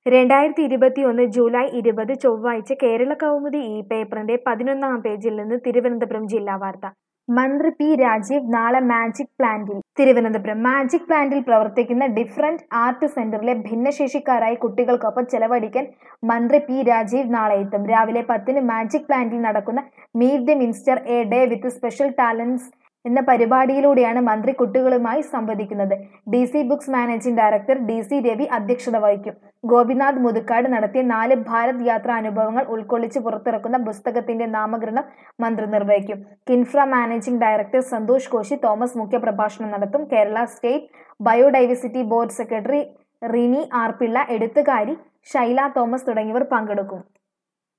രണ്ടായിരത്തി ഇരുപത്തിയൊന്ന് ജൂലൈ ഇരുപത് ചൊവ്വാഴ്ച കേരള കൗമുദി ഈ പേപ്പറിന്റെ പതിനൊന്നാം പേജിൽ നിന്ന് തിരുവനന്തപുരം ജില്ലാ വാർത്ത മന്ത്രി പി രാജീവ് നാളെ മാജിക് പ്ലാന്റിൽ തിരുവനന്തപുരം മാജിക് പ്ലാന്റിൽ പ്രവർത്തിക്കുന്ന ഡിഫറന്റ് ആർട്ട് സെന്ററിലെ ഭിന്നശേഷിക്കാരായ കുട്ടികൾക്കൊപ്പം ചെലവഴിക്കാൻ മന്ത്രി പി രാജീവ് നാളെ എത്തും രാവിലെ പത്തിന് മാജിക് പ്ലാന്റിൽ നടക്കുന്ന meet the minister a day with special talents എന്ന പരിപാടിയിലൂടെയാണ് മന്ത്രി കുട്ടികളുമായി സംവദിക്കുന്നത് D C books managing director D C Ravi അധ്യക്ഷത വഹിക്കും ഗോപിനാഥ് മുതുക്കാട് നടത്തിയ നാല് ഭാരത് യാത്രാ അനുഭവങ്ങൾ ഉൾക്കൊള്ളിച്ച് പുറത്തിറക്കുന്ന പുസ്തകത്തിന്റെ നാമകരണം മന്ത്രി നിർവഹിക്കും കിൻഫ്ര മാനേജിംഗ് ഡയറക്ടർ സന്തോഷ് കോശി തോമസ് മുഖ്യപ്രഭാഷണം നടത്തും Kerala state biodiversity board secretary Rini R Pillai എഴുത്തുകാരി ഷൈല തോമസ് തുടങ്ങിയവർ പങ്കെടുക്കും